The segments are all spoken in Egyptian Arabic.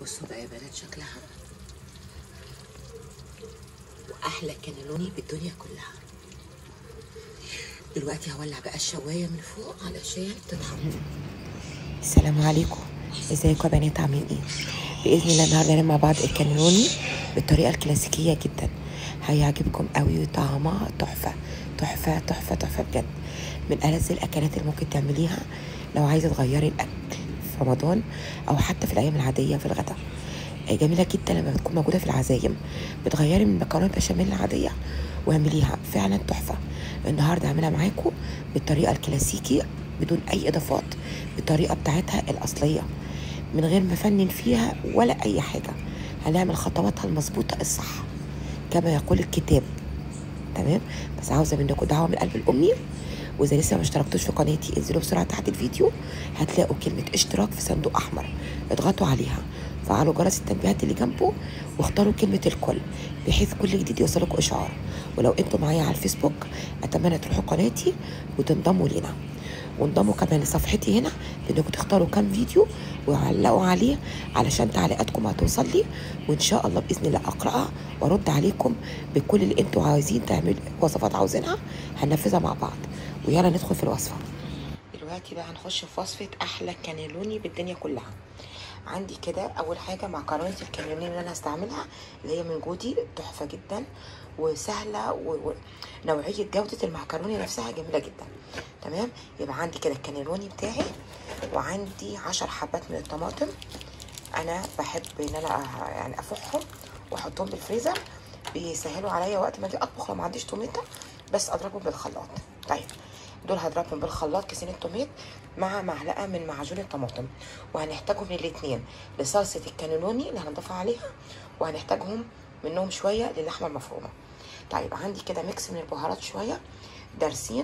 بصوا بقى يا بنات شكلها واحلى كانيلوني بالدنيا كلها دلوقتي هولع بقى الشوايه من فوق علشان تتحمر السلام عليكم ازيكم يا بنات عاملين ايه باذن الله النهارده هنعمل مع بعض الكانيلوني بالطريقه الكلاسيكيه جدا هيعجبكم قوي وطعمها تحفه تحفه تحفه تحفه بجد من ألذ الاكلات اللي ممكن تعمليها لو عايزه تغيري الاكل في رمضان او حتى في الايام العاديه في الغداء جميله جدا لما بتكون موجوده في العزايم بتغيري من مكرونه بشاميل العاديه واعمليها فعلا تحفه النهارده هعملها معاكم بالطريقه الكلاسيكي بدون اي اضافات بالطريقه بتاعتها الاصليه من غير ما افنن فيها ولا اي حاجه هنعمل خطواتها المظبوطه الصح كما يقول الكتاب تمام بس عاوزه منكم دعوه من قلب الامي واذا لسه ما اشتركتوش في قناتي انزلوا بسرعه تحت الفيديو هتلاقوا كلمه اشتراك في صندوق احمر اضغطوا عليها فعلوا جرس التنبيهات اللي جنبه واختاروا كلمه الكل بحيث كل جديد يوصلكم اشعار ولو انتم معايا على الفيسبوك اتمنى تروحوا قناتي وتنضموا لينا وانضموا كمان لصفحتي هنا بانكم تختاروا كام فيديو وعلقوا عليه علشان تعليقاتكم هتوصل لي وان شاء الله باذن الله اقراها وارد عليكم بكل اللي انتوا عايزين تعملوا وصفات عاوزينها هننفذها مع بعض ويلا ندخل في الوصفه دلوقتي بقى هنخش في وصفه احلى كانيلوني بالدنيا كلها عندي كده اول حاجه معكرونه الكانيلوني اللي انا هستعملها اللي هي من جودي تحفه جدا وسهله ونوعيه جوده المعكرونه نفسها جميله جدا تمام يبقى عندي كده الكانيلوني بتاعي وعندي عشر حبات من الطماطم انا بحب ان انا يعني افحهم واحطهم بالفريزر بيسهلوا عليا وقت ما اجي اطبخ لو ما عنديش توميته بس اضربهم بالخلاط طيب دول هضربهم بالخلاط كيسين التوميت مع معلقه من معجون الطماطم وهنحتاجهم الاثنين لصلصه الكانيلوني اللي هنضيفها عليها وهنحتاجهم منهم شويه للحمه المفرومه طيب عندي كده ميكس من البهارات شويه دارسين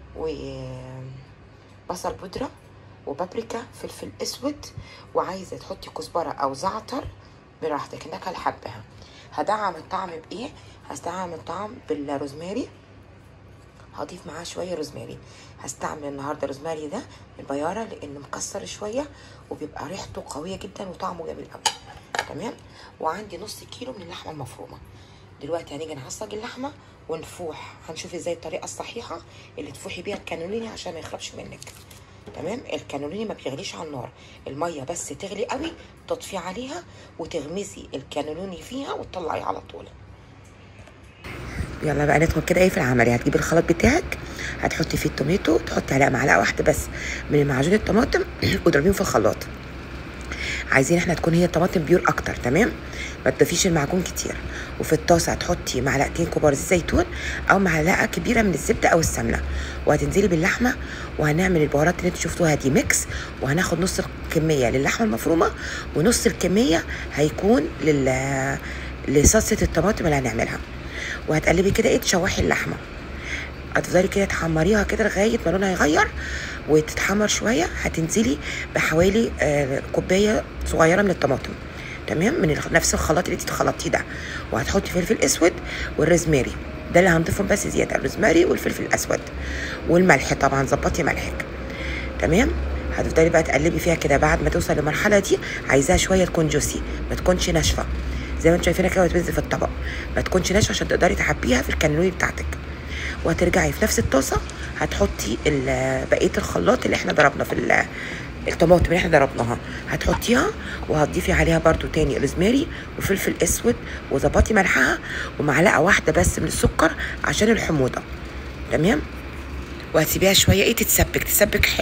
وبصل بودره وبابريكا فلفل اسود وعايزه تحطي كزبره او زعتر براحتك انك حبها هدعم الطعم بايه هستعمل الطعم بالروزماري هضيف معاه شويه روزماري هستعمل النهارده روزماري ده البياره لانه مكسر شويه وبيبقى ريحته قويه جدا وطعمه جميل قوي تمام وعندي نص كيلو من اللحمه المفرومه دلوقتي هنيجي نعصج اللحمه ونفوح هنشوف ازاي الطريقه الصحيحه اللي تفوحي بيها الكانوليني عشان ما يخربش منك تمام الكانوليني ما بيغليش على النار الميه بس تغلي قوي تطفي عليها وتغمسي الكانوليني فيها وتطلعيه على طول يلا بقى ندخل كده ايه في العمليه هتجيبي الخلط بتاعك هتحطي فيه التوميتو تحطي عليها معلقه واحده بس من معجون الطماطم وتضربيهم في الخلاط عايزين احنا تكون هي الطماطم بيور اكتر تمام ما تضيفيش المعجون كتير وفي الطاسه هتحطي معلقتين كبار زيت زيتون او معلقه كبيره من الزبده او السمنه وهتنزلي باللحمه وهنعمل البهارات اللي انتوا شفتوها دي ميكس وهناخد نص الكميه للحمه المفرومه ونص الكميه هيكون لل لصلصه الطماطم اللي هنعملها وهتقلبي كده ايه تشوحي اللحمه هتفضلي كده تحمريها كده لغايه ما لونها يغير وتتحمر شويه هتنزلي بحوالي آه كوبايه صغيره من الطماطم تمام من نفس الخلاط اللي انت خلطتيه ده وهتحطي فلفل اسود والروزماري ده اللي هنضيفهم بس زياده الروزماري والفلفل الاسود والملح طبعا ظبطي ملحك تمام هتفضلي بقى تقلبي فيها كده بعد ما توصل للمرحله دي عايزاها شويه تكون جوسي ما تكونش ناشفه زي ما انتم شايفينها كده وتنزل في الطبق ما تكونش ناشفه عشان تقدري تحبيها في الكانولي بتاعتك وهترجعي في نفس الطاسه هتحطي بقيه الخلاط اللي احنا ضربنا في الطماطم اللي احنا ضربناها هتحطيها وهتضيفي عليها برده تاني روزماري وفلفل اسود وظبطي ملحها ومعلقه واحده بس من السكر عشان الحموضه تمام وهتسيبيها شويه ايه تتسبك تسبك حلو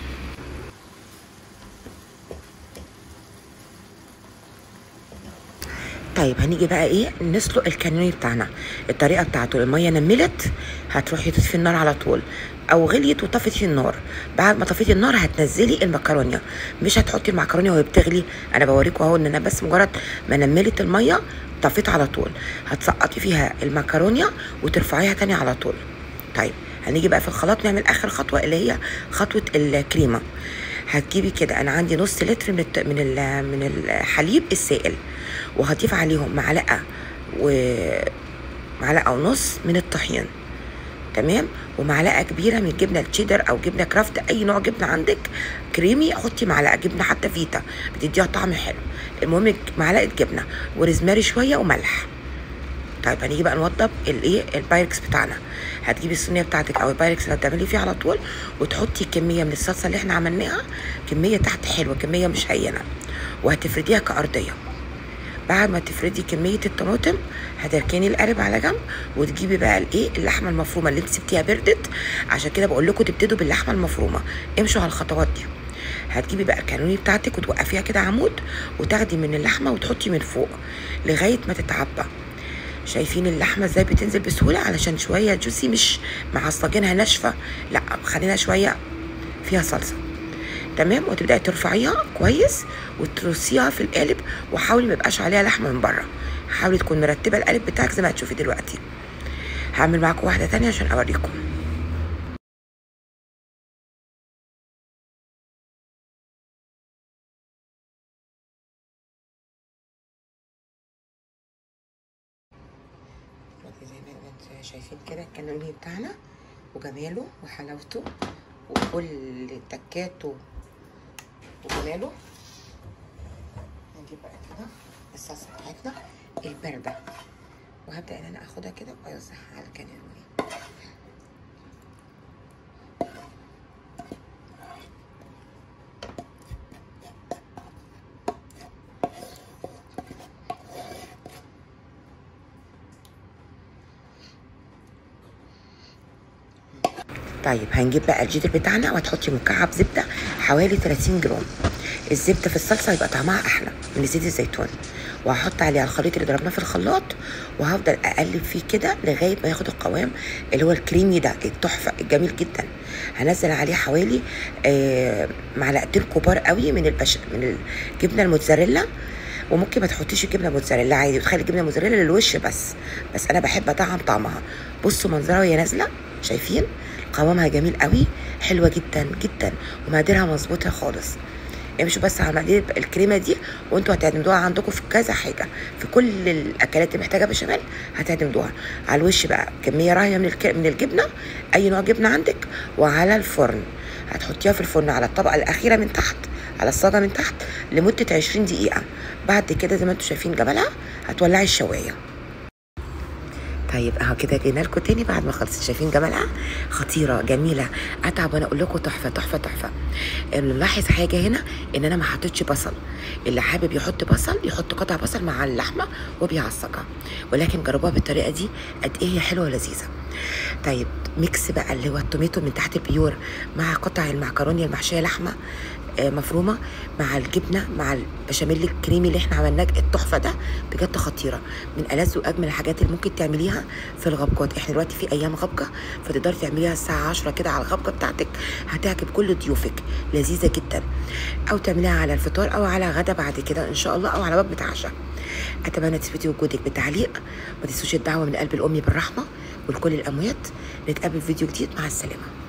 طيب هنيجي بقى ايه نسلق الكانوني بتاعنا الطريقه بتاعته الميه نملت هتروحي تطفي النار على طول او غليت وطفتي النار بعد ما طفيتي النار هتنزلي المكرونه مش هتحطي المعكرونه وهي بتغلي انا بوريكم اهو ان انا بس مجرد ما نملت الميه طفيت على طول هتسقطي فيها المكرونه وترفعيها تاني على طول طيب هنيجي بقى في الخلاط نعمل اخر خطوه اللي هي خطوه الكريمه هتجيبي كده انا عندي نص لتر من الت... من من الحليب السائل وهضيف عليهم معلقه ومعلقه ونص من الطحين تمام ومعلقه كبيره من جبنه التشيدر او جبنه كرافت اي نوع جبنه عندك كريمي حطي معلقه جبنه حتى فيتا بتديها طعم حلو المهم معلقه جبنه ورزماري شويه وملح طيب هنيجي بقى نوضب الايه البايركس بتاعنا هتجيبي الصينيه بتاعتك او البايركس اللي هتعملي فيه على طول وتحطي كميه من الصلصه اللي احنا عملناها كميه تحت حلوه كميه مش هينه وهتفرديها كارضيه بعد ما تفردي كميه الطماطم هتركني القالب على جنب وتجيبي بقى الايه اللحمه المفرومه اللي انت سبتيها بردت عشان كده بقول لكم تبتدوا باللحمه المفرومه امشوا على الخطوات دي هتجيبي بقى الكانوني بتاعتك وتوقفيها كده عمود وتاخدي من اللحمه وتحطي من فوق لغايه ما تتعبى شايفين اللحمه ازاي بتنزل بسهوله علشان شويه جوسي مش معصجينها ناشفه لا خلينا شويه فيها صلصه تمام وتبداي ترفعيها كويس وترصيها في القالب وحاولي ما يبقاش عليها لحمه من بره حاولي تكون مرتبه القالب بتاعك زي ما هتشوفي دلوقتي هعمل معاكم واحده تانية عشان اوريكم زي ما انتم شايفين كده الكانوني بتاعنا وجماله وحلاوته وكل تكاته وجماله هنجيب بقى كده الصلصه بتاعتنا البارده وهبدا ان انا اخدها كده واوزعها على الكانوني طيب هنجيب بقى الجدر بتاعنا وهتحطي مكعب زبده حوالي 30 جرام الزبده في الصلصه يبقى طعمها احلى من زيت الزيتون وهحط عليها الخليط اللي ضربناه في الخلاط وهفضل اقلب فيه كده لغايه ما ياخد القوام اللي هو الكريمي ده التحفه الجميل جدا هنزل عليه حوالي آه معلقتين كبار قوي من البش من الجبنه الموتزاريلا وممكن ما تحطيش الجبنه موتزاريلا عادي وتخلي الجبنه موتزاريلا للوش بس بس انا بحب اطعم طعمها بصوا منظرها وهي نازله شايفين قوامها جميل قوي حلوه جدا جدا ومقاديرها مظبوطه خالص امشوا بس على مقادير الكريمه دي وانتوا هتعتمدوها عندكم في كذا حاجه في كل الاكلات اللي محتاجه بشاميل هتعتمدوها على الوش بقى كميه راهيه من الك... من الجبنه اي نوع جبنه عندك وعلى الفرن هتحطيها في الفرن على الطبقه الاخيره من تحت على الصاجه من تحت لمده 20 دقيقه بعد كده زي ما انتوا شايفين جمالها هتولعي الشوايه طيب اهو كده جينا لكم تاني بعد ما خلصت شايفين جمالها خطيره جميله اتعب وانا اقول لكم تحفه تحفه تحفه نلاحظ حاجه هنا ان انا ما حطيتش بصل اللي حابب يحط بصل يحط قطع بصل مع اللحمه وبيعصقها ولكن جربوها بالطريقه دي قد ايه هي حلوه ولذيذه طيب ميكس بقى اللي هو التوميتو من تحت البيور مع قطع المعكرونيه المحشيه لحمه مفرومه مع الجبنه مع البشاميل الكريمي اللي احنا عملناه التحفه ده بجد خطيره من ألذ واجمل الحاجات اللي ممكن تعمليها في الغبقات احنا دلوقتي في ايام غبقه فتقدري تعمليها الساعه 10 كده على الغبقه بتاعتك هتعجب كل ضيوفك لذيذه جدا او تعمليها على الفطار او على غدا بعد كده ان شاء الله او على وجبه عشاء اتمنى تثبتي وجودك بالتعليق ما تنسوش الدعوه من قلب الام بالرحمه ولكل الاموات نتقابل في فيديو جديد مع السلامه